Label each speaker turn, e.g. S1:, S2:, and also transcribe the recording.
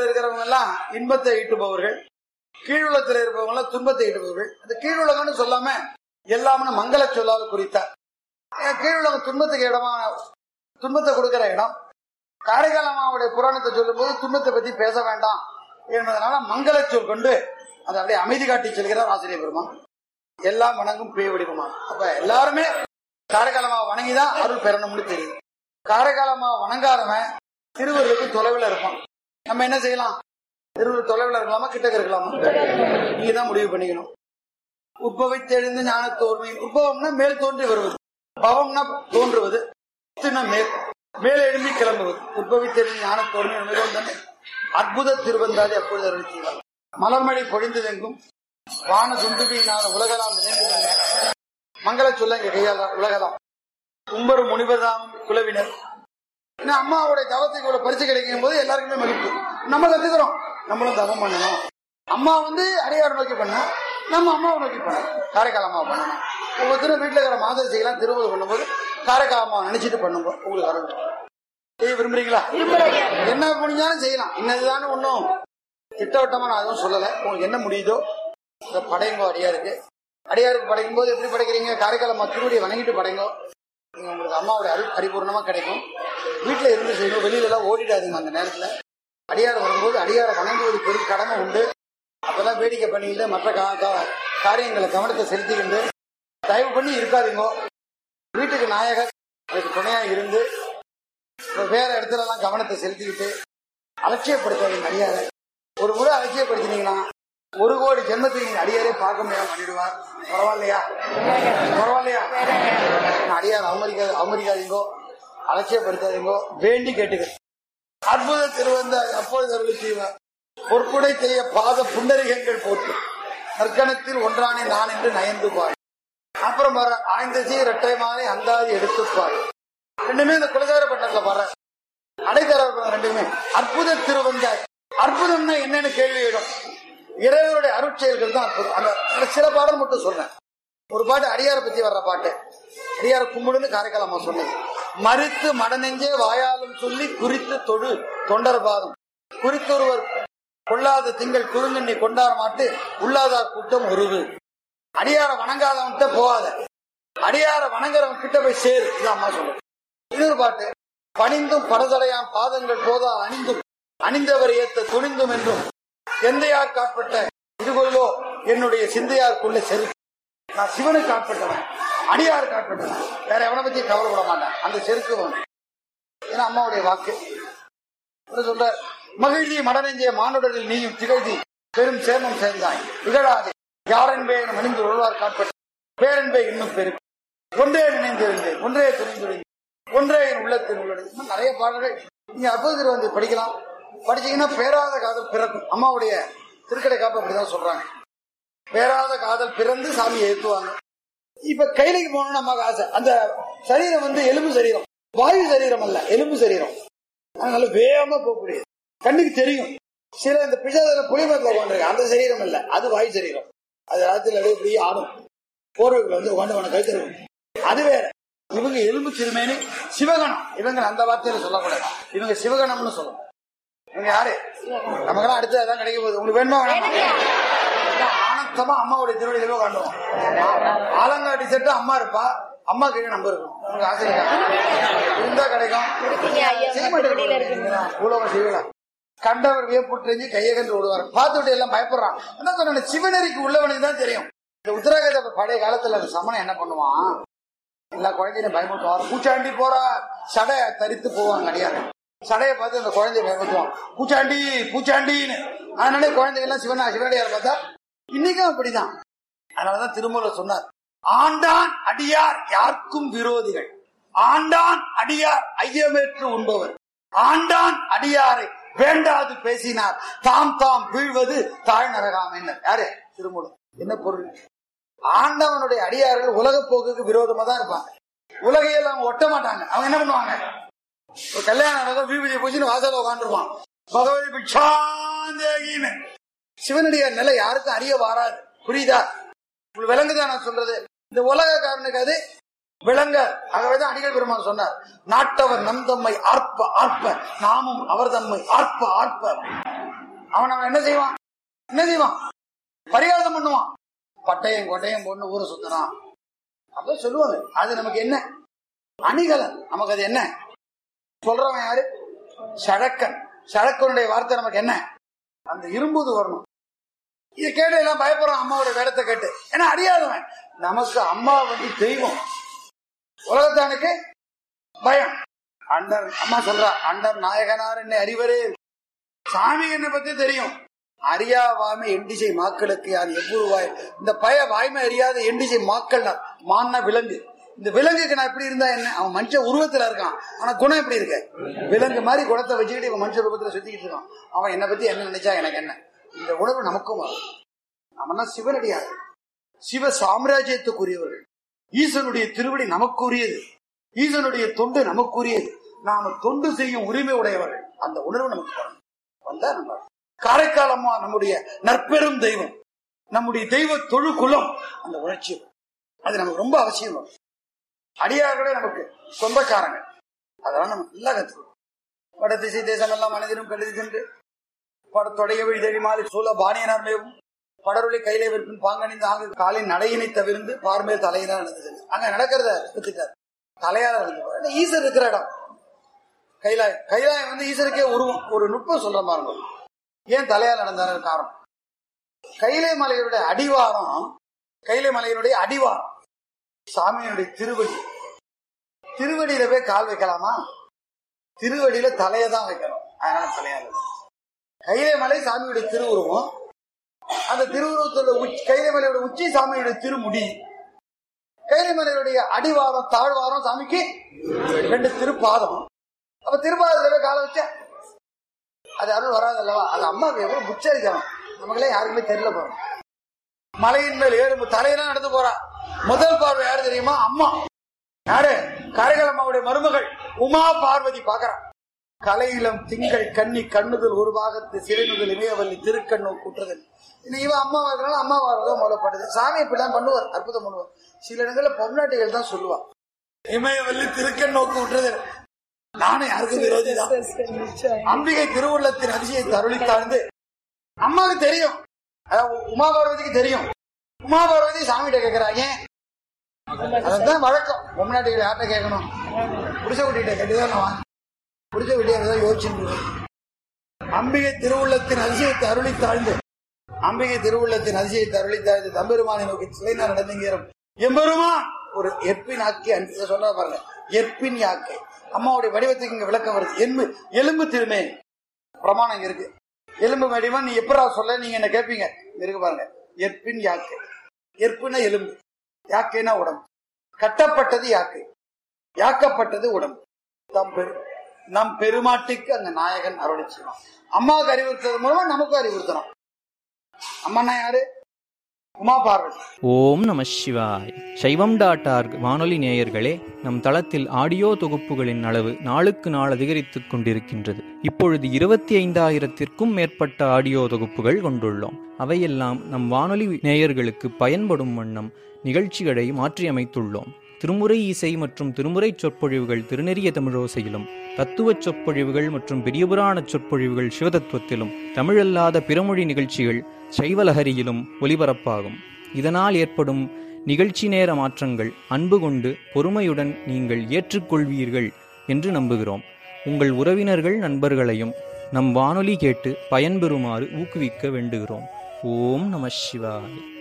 S1: இருக்கிறவங்க எல்லாம் இன்பத்தை ஈட்டுபவர்கள் கீழுலகத்தில் இருப்பவங்க எல்லாம் துன்பத்தை ஈட்டுபவர்கள் அந்த கீழுலகம்னு சொல்லாம எல்லாமே மங்கள சொல்லால் குறித்தார் ஏன் கீழுலகம் துன்பத்துக்கு இடமா துன்பத்தை கொடுக்கிற இடம் காரைக்கால் அம்மாவுடைய புராணத்தை சொல்லும்போது துன்பத்தை பத்தி பேச வேண்டாம் என்பதனால மங்கள சொல் கொண்டு அதை அப்படியே அமைதி காட்டி செல்கிறார் ஆசிரியர் பெருமான் எல்லாம் வணங்கும் பேய் வடிவமா அப்ப எல்லாருமே காரைக்காலமா வணங்கிதான் அருள் பெறணும்னு தெரியுது காரைக்காலமா வணங்காதவன் திருவள்ளுக்கு தொலைவில் இருப்பான் நம்ம என்ன செய்யலாம் திருவள்ளூர் தொலைவில் இருக்கலாமா கிட்டக்க இருக்கலாமா நீங்க தான் முடிவு பண்ணிக்கணும் உற்பவித்தெழுந்து ஞான தோல்வி உற்பவம்னா மேல் தோன்றி வருவது பவம்னா தோன்றுவது தின மேல் மேல் எழும்பி கிளம்புவது உற்பவித்தெழுந்து ஞான தோல்வி மிகவும் தானே அற்புத திருவந்தாதி அப்பொழுது அருள் செய்வார் மலர்மழை பொழிந்ததெங்கும் வான துண்டுபியினால் உலகலாம் நிறைந்ததெங்க மங்கள சொல்ல இங்க கையாள உலகலாம் கும்பர் முனிவர்தாம் குலவினர் ஏன்னா அம்மாவுடைய தவத்துக்கு இவ்வளவு பரிசு கிடைக்கும் போது எல்லாருக்குமே மகிழ்ச்சி நம்ம கத்துக்கிறோம் நம்மளும் தவம் பண்ணணும் அம்மா வந்து அடியார் நோக்கி பண்ணா நம்ம அம்மாவை நோக்கி பண்ணணும் காரைக்கால் அம்மாவை பண்ணணும் ஒவ்வொருத்தரும் வீட்டுல இருக்கிற மாதரிசிகளாம் திருவுள் பண்ணும்போது காரைக்கால் அம்மாவை நினைச்சிட்டு பண்ணும்போது உங்களுக்கு அருள் செய்ய விரும்புறீங்களா என்ன முடிஞ்சாலும் செய்யலாம் இன்னதுதானே ஒன்றும் திட்டவட்டமா நான் அதுவும் சொல்லலை உங்களுக்கு என்ன முடியுதோ இதை படையுங்கோ அடியாருக்கு அடியாருக்கு படைக்கும் போது எப்படி படைக்கிறீங்க காரைக்கால் அம்மா திருவடியை வணங்கிட்டு படைங்கோ நீங்க உங்களுக்கு அம்மாவுடைய அருள் பரிபூர்ணமா கிடைக்கும் வீட்டுல இருந்து செய்யணும் வெளியில எல்லாம் ஓடிடாதீங்க அந்த நேரத்துல அடியார் வரும்போது அடியாரை வணங்குவது பெரிய கடமை உண்டு அப்பெல்லாம் வேடிக்கை பண்ணிக்கிட்டு மற்ற கா- கா- காரியங்களை கவனத்தை செலுத்திக்கிட்டு தயவு பண்ணி இருக்காதீங்க வீட்டுக்கு நாயகர் அதுக்கு துணையா இருந்து இப்ப வேற இடத்துல எல்லாம் கவனத்தை செலுத்திக்கிட்டு அலட்சியப்படுத்தாதீங்க அடியாரை ஒரு முறை அலட்சியப்படுத்தினீங்கன்னா ஒரு கோடி ஜென்மத்துக்கு நீங்க அடியாரே பார்க்க முடியாம பண்ணிடுவார் பரவாயில்லையா பரவாயில்லையா அடியார் அவமரிக்கா அவமரிக்காதீங்கோ அலட்சியப்படுத்தாதீங்கோ வேண்டி கேட்டுக்க அற்புத திருவந்த அப்பொழுது அருள் செய்வார் பொற்குடை செய்ய பாத புண்டரிகங்கள் போட்டு நற்கணத்தில் ஒன்றானே நான் என்று நயந்து பார் அப்புறம் வர ஆய்ந்த சீ இரட்டை மாலை அந்தாதி எடுத்துப்பார் ரெண்டுமே இந்த குலசார பட்டத்துல வர அடைத்தர ரெண்டுமே அற்புத திருவந்த அற்புதம்னா என்னன்னு கேள்வி எழும் இறைவனுடைய அருட்செயல்கள் தான் அற்புதம் அந்த அந்த சில பாடல் மட்டும் சொன்னேன் ஒரு பாட்டு அடியாரை பத்தி வர்ற பாட்டு அடியார கும்பிடுன்னு காரைக்கால் அம்மா சொன்னது மறித்து மடநெஞ்சே வாயாலும் சொல்லி குறித்து தொழு தொண்டர் பாதம் குறித்தொருவர் கொள்ளாத திங்கள் குறுங்கண்ணி கொண்டாட மாட்டு உள்ளாதார் கூட்டம் உருவு அடியார வணங்காதவன்கிட்ட போகாத அடியார வணங்குறவன் கிட்ட போய் சேரு இது அம்மா சொல்லுது இன்னொரு பாட்டு பணிந்தும் படதடையான் பாதங்கள் போதா அணிந்தும் அணிந்தவர் ஏத்த துணிந்தும் என்றும் எந்தையார் காட்பட்ட இதுகொள்ளோ என்னுடைய சிந்தையாருக்குள்ள செரு நான் சிவனுக்கு காட்பட்டவன் அடியார் காட்பட்டவன் வேற எவனை பத்தி கவலைப்பட மாட்டேன் அந்த செருக்கு வேணும் ஏன்னா அம்மாவுடைய வாக்கு இவர் சொல்ற மகிழ்ச்சி மடநெஞ்சிய மானுடரில் நீயும் திகழ்ச்சி பெரும் சேமம் சேர்ந்தாய் இகழாதே யாரென்பே என மணிந்து உழவார் காட்பட்ட பேரன்பே இன்னும் பெரும் ஒன்றே நினைந்திருந்தேன் ஒன்றே துணிந்திருந்தேன் ஒன்றே என் உள்ளத்தில் உள்ளது இன்னும் நிறைய பாடல்கள் நீங்க அற்புதத்தில் வந்து படிக்கலாம் படிச்சீங்கன்னா பேராத காதல் பிறக்கும் அம்மாவுடைய திருக்கடை காப்பு அப்படிதான் சொல்றாங்க பேராத காதல் பிறந்து சாமியை ஏத்துவாங்க இப்ப கைலைக்கு போகணும்னு அம்மாவுக்கு ஆசை அந்த சரீரம் வந்து எலும்பு சரீரம் வாயு சரீரம் அல்ல எலும்பு சரீரம் அதனால வேகமா போகக்கூடியது கண்ணுக்கு தெரியும் சில இந்த பிசாத புலிமரத்தில் உட்காந்துருக்கு அந்த சரீரம் இல்ல அது வாயு சரீரம் அது ராத்திரில அப்படியே இப்படி ஆடும் போர்வைக்குள்ள வந்து உட்காந்து உனக்கு கழுத்திருக்கும் அது வேற இவங்க எலும்பு சிறுமேனி சிவகணம் இவங்க அந்த வார்த்தையில சொல்லக்கூடாது இவங்க சிவகணம்னு சொல்லணும் இவங்க யாரு நமக்கெல்லாம் அடுத்து அதான் கிடைக்க போகுது உங்களுக்கு வேணுமா வேணாமா ஆனந்தமா அம்மாவுடைய திருவடிகளோ காண்டுவோம் ஆலங்காட்டி செட்டு அம்மா இருப்பா அம்மா கீழே நம்ம இருக்கும் உங்களுக்கு ஆசை இருக்கா? இருந்தா கிடைக்கும் செய்ய மாட்டேங்கிறீங்களா பூலோகம் செய்யலாம் கண்டவர் வியப்புற்றெஞ்சு கையகன்று விடுவார் பார்த்துட்டு எல்லாம் பயப்படுறான் என்ன சொன்ன சிவனரிக்கு உள்ளவனுக்கு தான் தெரியும் இந்த உத்தராகத பழைய காலத்துல அந்த சமணம் என்ன பண்ணுவான் எல்லா குழந்தையும் பயமுறுத்துவான் பூச்சாண்டி போறா சடை தரித்து போவாங்க அடியாரு சடையை பார்த்து அந்த குழந்தைய பயமுறுத்துவான் பூச்சாண்டி பூச்சாண்டின்னு அதனாலே குழந்தைங்க எல்லாம் சிவனா சிவனடியார் பார்த்தா இன்னைக்கும் அப்படிதான் அதனாலதான் திருமூலர் சொன்னார் ஆண்டான் அடியார் யாருக்கும் விரோதிகள் ஆண்டான் அடியார் ஐயமேற்று உண்பவர் ஆண்டான் அடியாரை வேண்டாது பேசினார் தாம் தாம் வீழ்வது தாழ் நரகாம் என்ன யாரு திருமூலம் என்ன பொருள் ஆண்டவனுடைய அடியார்கள் உலக போக்குக்கு விரோதமா தான் இருப்பாங்க உலகையெல்லாம் அவங்க ஒட்ட மாட்டாங்க அவங்க என்ன பண்ணுவாங்க ஒரு கல்யாணம் நடக்கும் விபூதி பூச்சின்னு வாசல உட்காந்துருப்பான் பகவதி பிக்ஷாந்தேகின்னு சிவனுடைய நிலை யாருக்கும் அறிய வாராது புரியுதா உங்களுக்கு விளங்குதா நான் சொல்றது இந்த உலகக்காரனுக்கு அது விளங்க ஆகவேதான் அடிகள் பெருமான் சொன்னார் நாட்டவர் நம் தம்மை ஆர்ப்ப ஆர்ப்ப நாமும் அவர் தம்மை ஆர்ப்ப ஆர்ப்ப அவன் அவன் என்ன செய்வான் என்ன செய்வான் பரிகாரம் பண்ணுவான் பட்டயம் கொட்டையும் பொண்ணு ஊரை சுத்தறான் அப்ப சொல்லுவாங்க அது நமக்கு என்ன அணிகலன் நமக்கு அது என்ன சொல்றவன் யாரு சழக்கன் சழக்கனுடைய வார்த்தை நமக்கு என்ன அந்த இரும்புது வரணும் இதை கேட்டு எல்லாம் பயப்படுறான் அம்மாவோட வேடத்தை கேட்டு ஏன்னா அறியாதவன் நமக்கு அம்மா வந்து தெய்வம் உலகத்தானுக்கு பயம் அண்டர் அம்மா சொல்றா அண்டர் நாயகனார் என்னை அறிவரே சாமி என்னை பத்தி தெரியும் அறியா வாய்மை எண்டிசை மாக்களுக்கு யான் எவ்வளவு வாய் இந்த பய வாய்மை அறியாத எண்டிசை மாக்கள் நான். மான்னா விலங்கு இந்த விலங்குக்கு நான் எப்படி இருந்தா என்ன அவன் மனுஷ உருவத்துல இருக்கான் ஆனா குணம் எப்படி இருக்கு விலங்கு மாதிரி குணத்தை வச்சுக்கிட்டு இவன் மனுஷ ரூபத்துல சுத்திக்கிட்டு இருக்கான் அவன் என்னை பத்தி என்ன நினைச்சா எனக்கு என்ன இந்த உணர்வு நமக்கும் வரும் அவனா சிவனடியார் சிவ சாம்ராஜ்யத்துக்குரியவர்கள் ஈசனுடைய திருவடி நமக்குரியது ஈசனுடைய தொண்டு நமக்குரியது நாம தொண்டு செய்யும் உரிமை உடையவர்கள் அந்த உணர்வு நமக்கு வரும் வந்தா நம்ம காரைக்கால் அம்மா நம்முடைய நற்பெரும் தெய்வம் நம்முடைய தெய்வ தொழுக்குலம் அந்த உணர்ச்சி வரும். அது நமக்கு ரொம்ப அவசியம் வரும். அடியார்களே நமக்கு சொந்தக்காரங்க அதெல்லாம் நம்ம நல்லா கத்துக்கணும் வட திசை தேசம் எல்லாம் மனிதனும் கழுதி சென்று படத்தொடைய வழி தெரியுமாறு சூழ பாணியனார் மேவும் படருளி கையிலே விற்பின் பாங்கணிந்து ஆங்கு காலின் நடையினை தவிர்ந்து பார்மேல் தலையினால் நடந்தது அங்க நடக்கிறத கத்துக்காரு தலையால நடந்து போறாரு. ஏன்னா ஈசர் இருக்கிற இடம் கைலாயம் கைலாயம் வந்து ஈசருக்கே உருவம் ஒரு நுட்பம் சொல்ற மாதிரி இருக்கும். ஏன் தலையால் நடந்தாரு காரணம் கைலை மலையுடைய அடிவாரம் கைலை மலையினுடைய அடிவாரம் சாமியினுடைய திருவடி திருவடியில போய் கால் வைக்கலாமா திருவடியில தலையை தான் வைக்கணும் அதனால தலையால கைலை மலை சாமியுடைய திருவுருவம் அந்த திருவுருவத்தோட உச்சி கைலை மலையோட உச்சி சாமியுடைய திருமுடி கைலை மலையுடைய அடிவாரம் தாழ்வாரம் சாமிக்கு ரெண்டு திருப்பாதம் அப்ப திருப்பாதத்துல கால வச்ச அது அருள் வராது அல்லவா அது அம்மாவுக்கு எவ்வளவு உச்சரிக்கணும் நமக்குலாம் யாருக்குமே தெரியல போறோம் மலையின் மேல் ஏறும் தலையெல்லாம் நடந்து போறா முதல் பார்வை யாரு தெரியுமா அம்மா யாரு காரைக்கால் அம்மாவுடைய மருமகள் உமா பார்வதி பாக்குறா கலையிலம் திங்கள் கன்னி கண்ணுதல் ஒரு பாகத்து சிறைநுதல் இமயவல்லி திருக்கண்ணு குற்றுதல் இன்னும் இவன் அம்மா இருக்கிறனால அம்மா தான் மூலப்படுது சாமி இப்படிதான் பண்ணுவார் அற்புதம் பண்ணுவார் சில இடங்கள்ல பொம்நாட்டிகள் தான் சொல்லுவா இமயவல்லி திருக்கண்ணோக்கு விட்டுறது நானும் யாருக்கும் விரோதி தான் அம்பிகை திருவுள்ளத்தின் அதிசயத்தை அருளி தாழ்ந்து அம்மாவுக்கு தெரியும் அதாவது உமா பார்வதிக்கு தெரியும் உமா பார்வதி சாமிகிட்ட கேட்கிறா ஏன் அதுதான் வழக்கம் பொம்நாட்டிகள் யார்கிட்ட கேட்கணும் புடிச்ச குட்டிகிட்ட கேட்டுதான் நான் வாங்க புடிச்ச குட்டியை தான் யோசிச்சுட்டு அம்பிகை திருவுள்ளத்தின் அதிசயத்தை அருளி தாழ்ந்து அம்பிகை திருவுள்ளத்தின் அதிசயத்தை அருளி தாழ்ந்து தம்பெருமானை நோக்கி சிலைநாள் நடந்துங்கிறோம் எம்பெருமான் ஒரு எற்பின் ஆக்கி அன்பு சொல்ற பாருங்க எற்பின் யாக்கை அம்மாவுடைய வடிவத்துக்கு இங்க விளக்கம் வருது எலும்பு எலும்பு திருமே பிரமாணம் இங்க இருக்கு எலும்பு வடிவம் நீ எப்படா சொல்ல நீங்க என்ன கேட்பீங்க இங்க இருக்கு பாருங்க எற்பின் யாக்கை எற்புனா எலும்பு யாக்கைனா உடம்பு கட்டப்பட்டது யாக்கை யாக்கப்பட்டது உடம்பு தம் பெரு நம் பெருமாட்டிக்கு அந்த நாயகன் அருளிச்சிடும் அம்மாவுக்கு அறிவுறுத்தது மூலமா நமக்கும் அறிவுறுத்தணும் அம்மானா யாரு உமா பார்வதி
S2: ஓம் நம சிவாய் சைவம் டாட் ஆர்க் வானொலி நேயர்களே நம் தளத்தில் ஆடியோ தொகுப்புகளின் அளவு நாளுக்கு நாள் அதிகரித்துக் கொண்டிருக்கின்றது இப்பொழுது இருபத்தி ஐந்தாயிரத்திற்கும் மேற்பட்ட ஆடியோ தொகுப்புகள் கொண்டுள்ளோம் அவையெல்லாம் நம் வானொலி நேயர்களுக்கு பயன்படும் வண்ணம் நிகழ்ச்சிகளை மாற்றியமைத்துள்ளோம் திருமுறை இசை மற்றும் திருமுறை சொற்பொழிவுகள் திருநெறிய தமிழோசையிலும் தத்துவச் சொற்பொழிவுகள் மற்றும் பெரியபுராண சொற்பொழிவுகள் சிவதத்துவத்திலும் தமிழல்லாத பிறமொழி நிகழ்ச்சிகள் சைவலஹரியிலும் ஒலிபரப்பாகும் இதனால் ஏற்படும் நிகழ்ச்சி நேர மாற்றங்கள் அன்பு கொண்டு பொறுமையுடன் நீங்கள் ஏற்றுக்கொள்வீர்கள் என்று நம்புகிறோம் உங்கள் உறவினர்கள் நண்பர்களையும் நம் வானொலி கேட்டு பயன்பெறுமாறு ஊக்குவிக்க வேண்டுகிறோம் ஓம் நம சிவாய்